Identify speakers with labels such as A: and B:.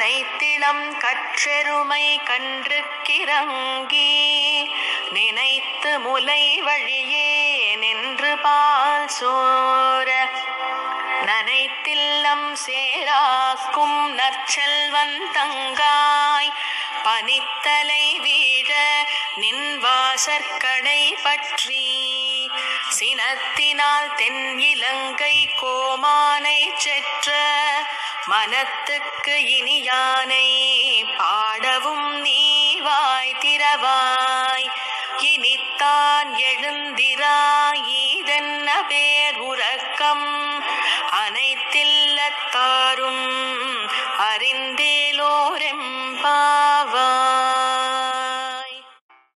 A: நனைத்திளம் கற்றெருமை கன்றுக்கிறங்கி நினைத்து முலை வழியே நின்று பால் சோர நனைத்தில்லம் சேராக்கும் நற்செல்வன் தங்காய் பனித்தலை வீழ நின் வாசற்கடை பற்றி சினத்தினால் தென் இலங்கை கோமானை செற்ற மனத்துக்கு இனியானை பாடவும் நீ வாய் திறவாய் இனித்தான் எழுந்திராய் ஈதென்ன பேர்